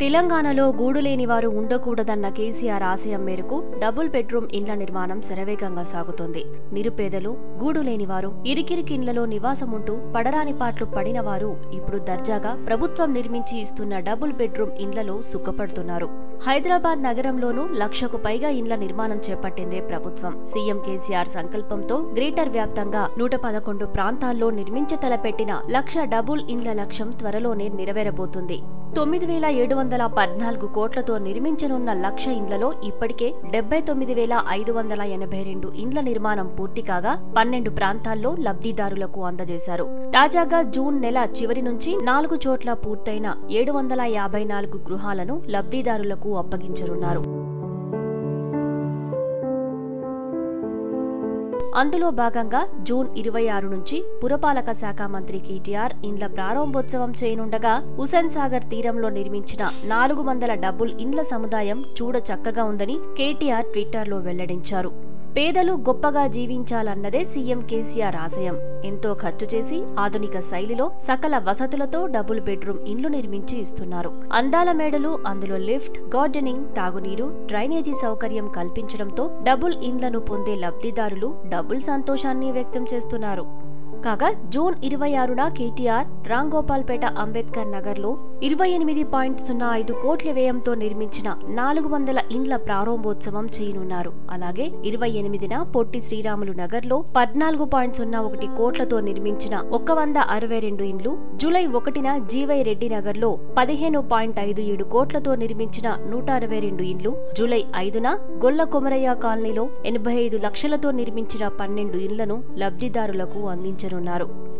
తెలంగాణలో గూడు లేని వారు ఉండకూడదన్న కేసీఆర్ ఆశయం మేరకు డబుల్ బెడ్రూమ్ ఇండ్ల నిర్మాణం శరవేగంగా సాగుతోంది నిరుపేదలు గూడు లేని వారు ఇరికిరికి ఇండ్లలో నివాసముంటూ పడరాని పాట్లు పడిన వారు ఇప్పుడు దర్జాగా ప్రభుత్వం నిర్మించి ఇస్తున్న డబుల్ బెడ్రూమ్ ఇండ్లలో సుఖపడుతున్నారు హైదరాబాద్ నగరంలోనూ లక్షకు పైగా ఇండ్ల నిర్మాణం చేపట్టిందే ప్రభుత్వం సీఎం కేసీఆర్ సంకల్పంతో గ్రేటర్ వ్యాప్తంగా నూట పదకొండు ప్రాంతాల్లో నిర్మించ తలపెట్టిన లక్ష డబుల్ ఇండ్ల లక్ష్యం త్వరలోనే నెరవేరబోతుంది తొమ్మిది వేల ఏడు వందల పద్నాలుగు కోట్లతో నిర్మించనున్న లక్ష ఇండ్లలో ఇప్పటికే డెబ్బై తొమ్మిది వేల ఐదు వందల ఎనభై రెండు ఇండ్ల నిర్మాణం పూర్తి కాగా పన్నెండు ప్రాంతాల్లో లబ్ధిదారులకు అందజేశారు తాజాగా జూన్ నెల చివరి నుంచి నాలుగు చోట్ల పూర్తయిన ఏడు వందల యాభై నాలుగు గృహాలను లబ్ధిదారులకు అప్పగించనున్నారు అందులో భాగంగా జూన్ ఇరవై ఆరు నుంచి పురపాలక శాఖ మంత్రి కేటీఆర్ ఇండ్ల ప్రారంభోత్సవం చేయనుండగా హుసేన్ సాగర్ తీరంలో నిర్మించిన నాలుగు వందల డబుల్ ఇండ్ల సముదాయం చూడ చక్కగా ఉందని కేటీఆర్ ట్విట్టర్లో వెల్లడించారు పేదలు గొప్పగా జీవించాలన్నదే సీఎం కేసీఆర్ ఆశయం ఎంతో ఖర్చు చేసి ఆధునిక శైలిలో సకల వసతులతో డబుల్ బెడ్రూమ్ ఇండ్లు నిర్మించి ఇస్తున్నారు అందాల మేడలు అందులో లిఫ్ట్ గార్డెనింగ్ తాగునీరు డ్రైనేజీ సౌకర్యం కల్పించడంతో డబుల్ ఇండ్లను పొందే లబ్ధిదారులు డబుల్ సంతోషాన్ని వ్యక్తం చేస్తున్నారు కాగా జూన్ ఇరవై ఆరున కేటీఆర్ రాంగోపాల్పేట అంబేద్కర్ నగర్లో ఇరవై ఎనిమిది పాయింట్ సున్నా ఐదు కోట్ల వ్యయంతో నిర్మించిన నాలుగు వందల ఇండ్ల ప్రారంభోత్సవం చేయనున్నారు అలాగే ఇరవై ఎనిమిదిన పొట్టి శ్రీరాములు నగర్లో పద్నాలుగు పాయింట్ సున్నా ఒకటి కోట్లతో నిర్మించిన ఒక వంద అరవై రెండు ఇండ్లు జూలై ఒకటిన జీవై రెడ్డి నగర్లో పదిహేను పాయింట్ ఐదు ఏడు కోట్లతో నిర్మించిన నూట అరవై రెండు ఇండ్లు జూలై ఐదున గొల్ల కొమరయ్య కాలనీలో ఎనభై ఐదు లక్షలతో నిర్మించిన పన్నెండు ఇండ్లను లబ్ధిదారులకు అందించనున్నారు